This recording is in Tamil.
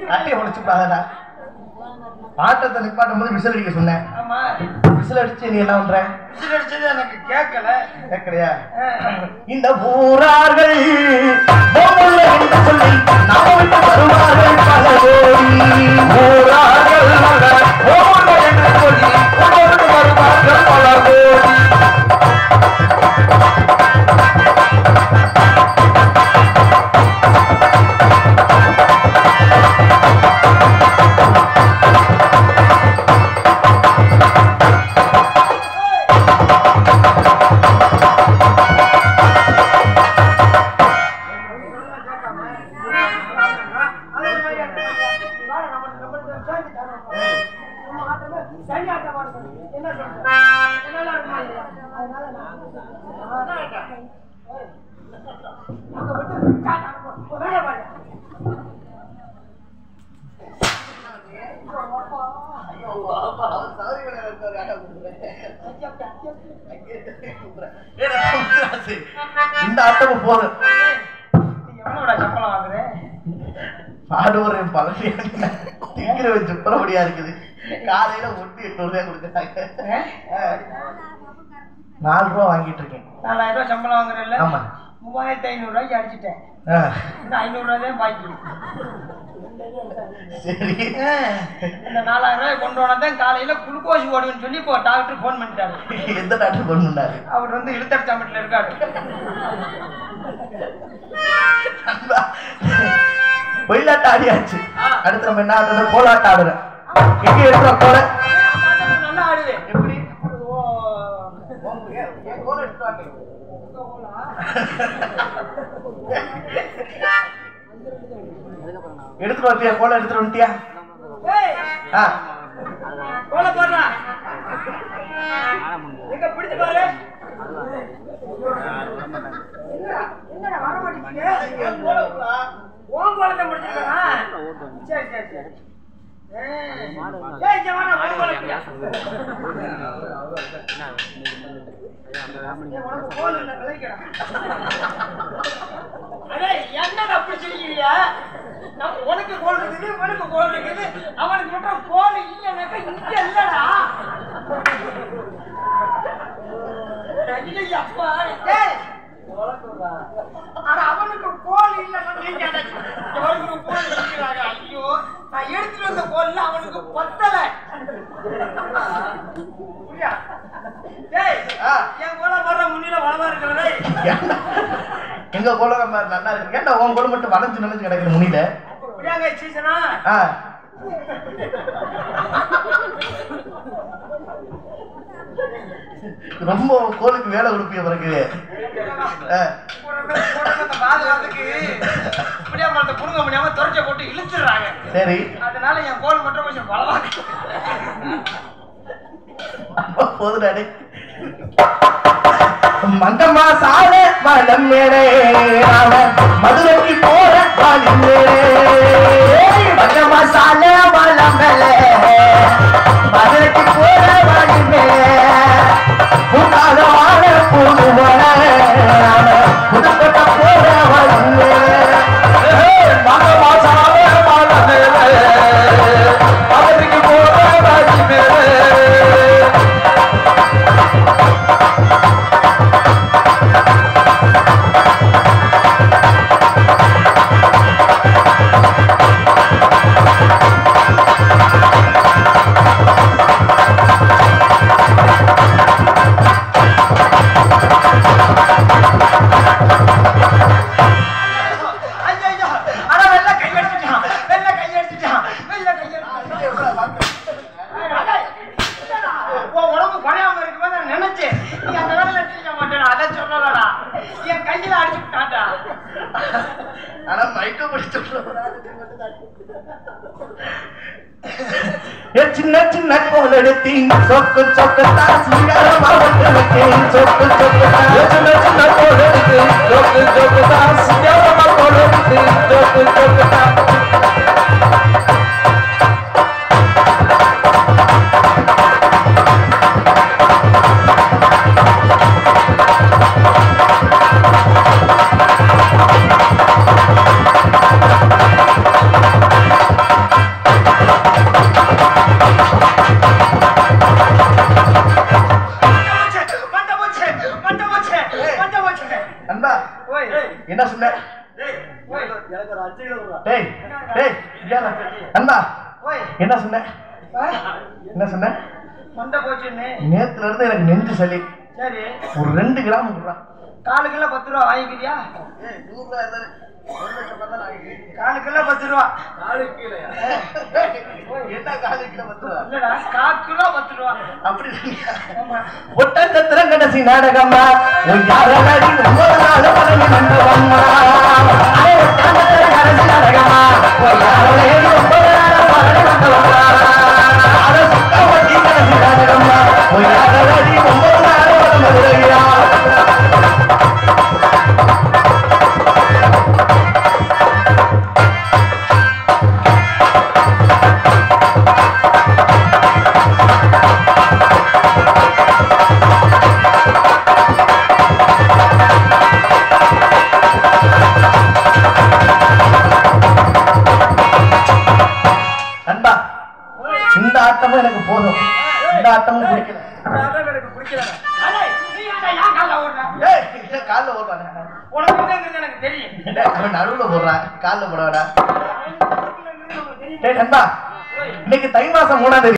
அட்டையை உடைச்சுப்பாதடா ஆட்டத்தை நிப்பாட்டும் போது விசில் அடிக்க சொன்னேன் ஆமா விசில் அடிச்சு நீ என்ன பண்ற விசில் அடிச்சது எனக்கு கேட்கல கேட்கலையா இந்த ஊரார்கள் போமுள்ள என்று சொல்லி நாம விட்டு வருவார்கள் பல கோடி ஊரார்கள் போமுள்ள என்று சொல்லி நாம விட்டு வருவார்கள் பல கோடி இந்த ஆட்டமும் போதும் எவ்வளோடா சம்பளம் வாங்குறேன் ஆடவர் பழனி திங்கிற வச்சு புறப்படியா இருக்குது காலையில ஒட்டி எட்டு ரூபாய் கொடுக்குறாங்க நாலு ரூபா வாங்கிட்டு இருக்கேன் நாலாயிரம் ரூபாய் சம்பளம் வாங்குறேன்ல ஆமா மூவாயிரத்தி ஐநூறு ரூபாய்க்கு அடிச்சிட்டேன் ஆ, இன்னும் ஐநூறு ரூபாய் தான் பாக்கி சரி இந்த நாலாயிரம் ரூபாய் கொண்டு வந்தேன் காலையில குளுக்கோஸ் போடுவேன்னு சொல்லி இப்போ டாக்டர் ஃபோன் பண்ணிட்டாரு எந்த டாக்டர் பண்ணுனாரு அவர் வந்து இழுத்தடிச்சாமட்டில் இருக்காரு ஒயிலாட்டம் ஆடியாச்சு அடுத்து நம்ம என்ன ஆடுறது கோலாட்டம் ஆடுறோம் எங்க எடுத்துற கோல நல்லா ஆடுவேன் எப்படி ஓ, கோல எடுத்து வாங்க. எடுத்துட்டு வந்தியா கோல எடுத்துட்டு வந்துட்டியா ஏய், ஆ கோல போடுறா எங்க பிடிச்சு பாரு என்னடா வர மாட்டேங்குது என் கோல விடுறா. உன் கோலத்தை முடிச்சிருக்கா சரி சரி சரி ஏய், ஏய், இங்க வாடா, உன் கோலத்தை. ஏய், உனக்கு கோல் இல்ல, விளைக்கடா. அடே, என்னடா அப்படி சிரிக்கிறீங்க? நம்ம- உனக்கு கோல் இருக்குது உனக்கு கோல் இருக்குது அவனுக்கு மட்டும் கோல் இல்லைனாக்கா இங்க இல்லடா ஐயோ, அப்பா. ஏய், ஆனா அவனுக்கு கோல் இல்லைன்னா நீங்க என்ன? இவனுக்கு கோல் இருக்கிறாங்க ஐயோ நான் எடுத்துட்டு வந்த கோல்ல அவனுக்கு பத்தல புரியா? டேய், ஆ. என் கோல வர்ற முன்னில வளமா இருக்கிறதே ஏன்டா? எங்க கோல நம்ம நல்லா இருக்கு ஏன்டா உன் கோல மட்டும் வளைஞ்சு நினைச்சு கிடக்குது முனியில புரியாங்க சீசனா ஆ ரொம்ப கோலுக்கு வேலை கொடுப்பிய பிறகு ஆ. பாதுகாத்துக்கு முடியாம அந்த புடுங்க முடியாம துறைச்ச போட்டு இழுத்துறாங்க சரி அதனால என் கோல் மட்டும் கொஞ்சம் பலமா போதுடாடே மங்கம்மா சால வளம் மேலே மதுரைக்கு போற வாலிம் மேலே மங்கம்மா சால வளம் மேலே மதுரைக்கு போற வாலிம் மேலே உன்னால வாழ போடுவான புதுக்கட்ட போற வாலிம் மேலே மங்கம்மா சால வளம் மேலே மதுரைக்கு போற வாலிம் மேலே ஐயோ அட வெள்ள கை அடிச்சிட்டான் வெள்ள கை அடிச்சிட்டான் வெள்ள கை அடிச்சிட்டான் உன் உடம்பு குறையாம இருக்கும்போது நான் நினைச்சேன் நீ அந்த வேலையில செய்ய மாட்டேன் அதை சொல்லலடா என் கையில அடிச்சு விட்டான்டா ஆனா மைக்க பிடிச்சு சின்ன சின்ன கோல் எடுத்தி சொக்கு சொக்கு தாசியாரமா வைக்கிறேன் சொக்கு சொக்கு சின்ன சின்ன கோல் எடுத்து சொக்கு சொக்கு தாசியாரமா கோல் எடுத்து சொக்கு சொக்கு தா எனக்கு ஒரு அஞ்சு கிலோ கொடுடா. டேய் டேய் இங்கேடா. அண்ணா ஓய் என்ன சொன்ன ஆ? என்ன சொன்ன மண்டை போச்சுன்னு நேத்துல இருந்து எனக்கு நெஞ்சு சளி சரி ஒரு ரெண்டு கிராம் கொடுறான் காலு கிலோ பத்து ரூபா வாங்கிக்கிறியா காலு கிலோ பத்து ரூபா என்ன காலு கிலோ பத்து ரூபா இல்லடா கால் கிலோ பத்து ரூபா அப்படி சொன்னியா? ஆமா ஒட்டச்சத்திரம் கடைசி நாடகம்மா உன் யாரடி ஒவ்வொரு நாளும் பதவி மண்டபம்மா அடே, ஒட்டச்சத்திரம் கடைசி நாடகம்மா உன் யாரடி ஒவ்வொரு நாளும் பதவி மண்டபம்மா அட, சுத்தவட்டி கடைசி நாடகம்மா உன் யாரடி ஒவ்வொரு நாளும் பதவி மதுரையா நண்பா இந்த ஆட்டமும் எனக்கு போதும் இந்த ஆட்டமும் பிடிக்கல அதான் எனக்கு பிடிக்கலடா. அடே, நீ ஏன்டா என் கால்ல ஓடுற? ஏய், இல்ல, கால்ல போடுறானே உனக்கு என்னங்கிறது எனக்கு தெரியும் இல்ல, அவன் நடுவுல போடுறான் கால்ல போடாடா உனக்கு என்னங்கிறது எனக்கு தெரியும். டேய் நண்பா இன்னைக்கு தை மாசம் மூணாம் தேதி